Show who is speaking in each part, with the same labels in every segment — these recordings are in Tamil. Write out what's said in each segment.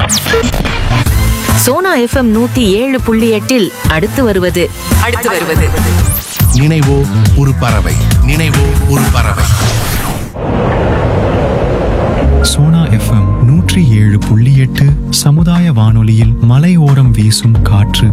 Speaker 1: சோனா எஃப்எம் நூத்தி ஏழு புள்ளி எட்டில் அடுத்து வருவது
Speaker 2: அடுத்து வருவது
Speaker 3: நினைவோ ஒரு பறவை நினைவோ ஒரு பறவை
Speaker 4: சோனா எஃப்எம் நூற்றி ஏழு புள்ளி எட்டு சமுதாய வானொலியில் மலையோரம் வீசும் காற்று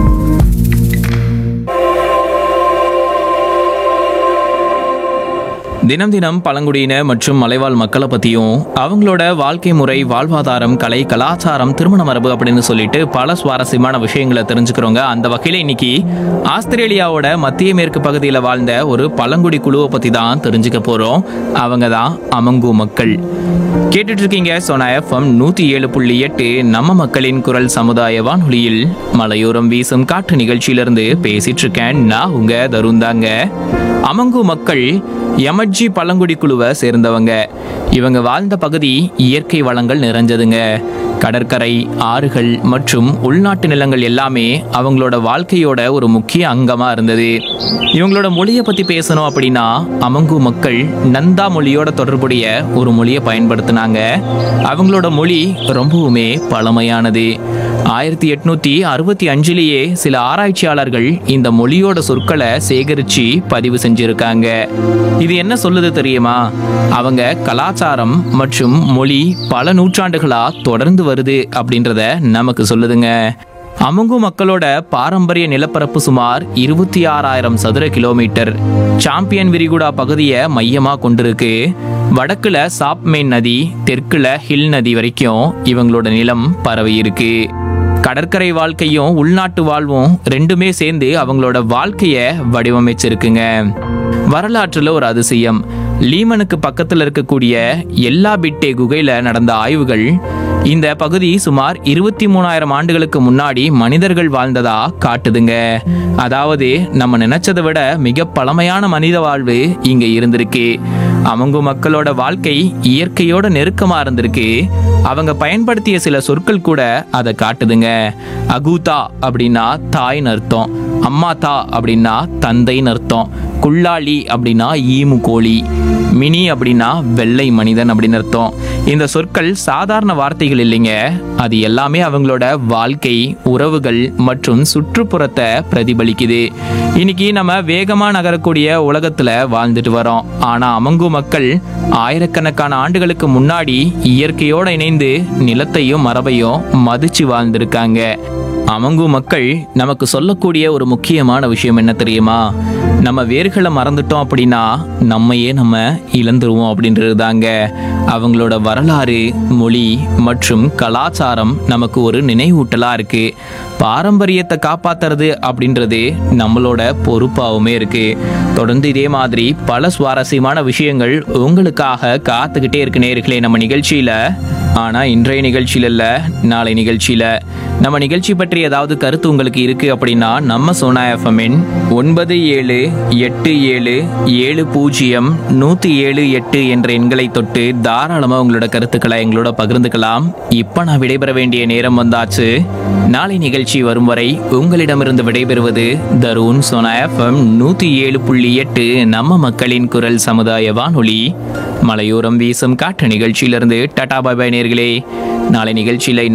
Speaker 5: தினம் தினம் பழங்குடியின மற்றும் மலைவாழ் மக்களை பற்றியும் அவங்களோட வாழ்க்கை முறை வாழ்வாதாரம் கலை கலாச்சாரம் திருமண மரபு அப்படின்னு சொல்லிட்டு பல சுவாரஸ்யமான விஷயங்களை தெரிஞ்சுக்கிறோங்க அந்த வகையில் இன்னைக்கு ஆஸ்திரேலியாவோட மத்திய மேற்கு பகுதியில் வாழ்ந்த ஒரு பழங்குடி குழுவை பற்றி தான் தெரிஞ்சுக்க போகிறோம் அவங்க தான் அமங்கு மக்கள் கேட்டுட்டு இருக்கீங்க சோனா எஃப்எம் நூற்றி ஏழு புள்ளி எட்டு நம்ம மக்களின் குரல் சமுதாய வானொலியில் மலையோரம் வீசும் காற்று நிகழ்ச்சியிலிருந்து பேசிட்டு இருக்கேன் நான் உங்க தருந்தாங்க அமங்கு மக்கள் எமர்ஜி பழங்குடி குழுவை சேர்ந்தவங்க இவங்க வாழ்ந்த பகுதி இயற்கை வளங்கள் நிறைஞ்சதுங்க கடற்கரை ஆறுகள் மற்றும் உள்நாட்டு நிலங்கள் எல்லாமே அவங்களோட வாழ்க்கையோட ஒரு முக்கிய அங்கமா இருந்தது இவங்களோட மொழியை பத்தி பேசணும் அப்படின்னா அமங்கு மக்கள் நந்தா மொழியோட தொடர்புடைய ஒரு மொழியை பயன்படுத்தினாங்க அவங்களோட மொழி ரொம்பவுமே பழமையானது ஆயிரத்தி எட்நூத்தி அறுபத்தி அஞ்சுலேயே சில ஆராய்ச்சியாளர்கள் இந்த மொழியோட சொற்களை சேகரிச்சு பதிவு செஞ்சிருக்காங்க இது என்ன சொல்லுது தெரியுமா அவங்க கலாச்சாரம் மற்றும் மொழி பல நூற்றாண்டுகளா தொடர்ந்து வருது அப்படின்றத நமக்கு சொல்லுதுங்க அமுங்கு மக்களோட பாரம்பரிய நிலப்பரப்பு சுமார் இருபத்தி ஆறாயிரம் சதுர கிலோமீட்டர் சாம்பியன் விரிகுடா பகுதியை மையமாக கொண்டிருக்கு வடக்குல சாப்மெயின் நதி தெற்குல ஹில் நதி வரைக்கும் இவங்களோட நிலம் பரவி இருக்கு கடற்கரை வாழ்க்கையும் உள்நாட்டு வாழ்வும் ரெண்டுமே சேர்ந்து அவங்களோட வாழ்க்கையை வடிவமைச்சிருக்குங்க வரலாற்றுல ஒரு அதிசயம் லீமனுக்கு பக்கத்துல இருக்கக்கூடிய எல்லா பிட்டே குகையில நடந்த ஆய்வுகள் இந்த பகுதி சுமார் இருபத்தி மூணாயிரம் ஆண்டுகளுக்கு முன்னாடி மனிதர்கள் வாழ்ந்ததா காட்டுதுங்க அதாவது நம்ம நினைச்சதை விட மிக பழமையான மனித வாழ்வு இங்க இருந்திருக்கு அவங்க மக்களோட வாழ்க்கை இயற்கையோட நெருக்கமா இருந்திருக்கு அவங்க பயன்படுத்திய சில சொற்கள் கூட அதை காட்டுதுங்க அகூதா அப்படின்னா தாய்னு அர்த்தம் அம்மாதா அப்படின்னா தந்தைன்னு அர்த்தம் குள்ளாளி அப்படின்னா ஈமு கோழி மினி அப்படின்னா வெள்ளை மனிதன் அப்படின்னு அர்த்தம் இந்த சொற்கள் சாதாரண வார்த்தைகள் இல்லைங்க அது எல்லாமே அவங்களோட வாழ்க்கை உறவுகள் மற்றும் சுற்றுப்புறத்தை பிரதிபலிக்குது இன்னைக்கு நம்ம வேகமா நகரக்கூடிய உலகத்துல வாழ்ந்துட்டு வரோம் ஆனா அமங்கு மக்கள் ஆயிரக்கணக்கான ஆண்டுகளுக்கு முன்னாடி இயற்கையோட இணைந்து நிலத்தையும் மரபையும் மதிச்சு வாழ்ந்திருக்காங்க அமங்கு மக்கள் நமக்கு சொல்லக்கூடிய ஒரு முக்கியமான விஷயம் என்ன தெரியுமா நம்ம வேர்களை மறந்துட்டோம் அப்படின்னா நம்மையே நம்ம இழந்துருவோம் அப்படின்றது தாங்க அவங்களோட வரலாறு மொழி மற்றும் கலாச்சாரம் நமக்கு ஒரு நினைவூட்டலா இருக்கு பாரம்பரியத்தை காப்பாத்துறது அப்படின்றது நம்மளோட பொறுப்பாகவுமே இருக்கு தொடர்ந்து இதே மாதிரி பல சுவாரஸ்யமான விஷயங்கள் உங்களுக்காக காத்துக்கிட்டே இருக்கு நேர்களே நம்ம நிகழ்ச்சியில ஆனா இன்றைய நிகழ்ச்சியில இல்ல நாளை நிகழ்ச்சியில நம்ம நிகழ்ச்சி பற்றி ஏதாவது கருத்து உங்களுக்கு இருக்கு அப்படின்னா நம்ம சோனா எஃப்எம்மின் ஒன்பது ஏழு எட்டு ஏழு ஏழு பூஜ்ஜியம் நூத்தி ஏழு எட்டு என்ற எண்களை தொட்டு தாராளமா உங்களோட கருத்துக்களை எங்களோட பகிர்ந்துக்கலாம் இப்ப நான் விடைபெற வேண்டிய நேரம் வந்தாச்சு நாளை நிகழ்ச்சி வரும் வரை உங்களிடமிருந்து விடைபெறுவது தருண் சோனா எஃப்எம் நூத்தி ஏழு புள்ளி எட்டு நம்ம மக்களின் குரல் சமுதாய வானொலி மலையோரம் வீசும் காற்று நிகழ்ச்சியிலிருந்து டாடா பாய் பாய் நேர்களே நாளை நிகழ்ச்சியில இன்னும்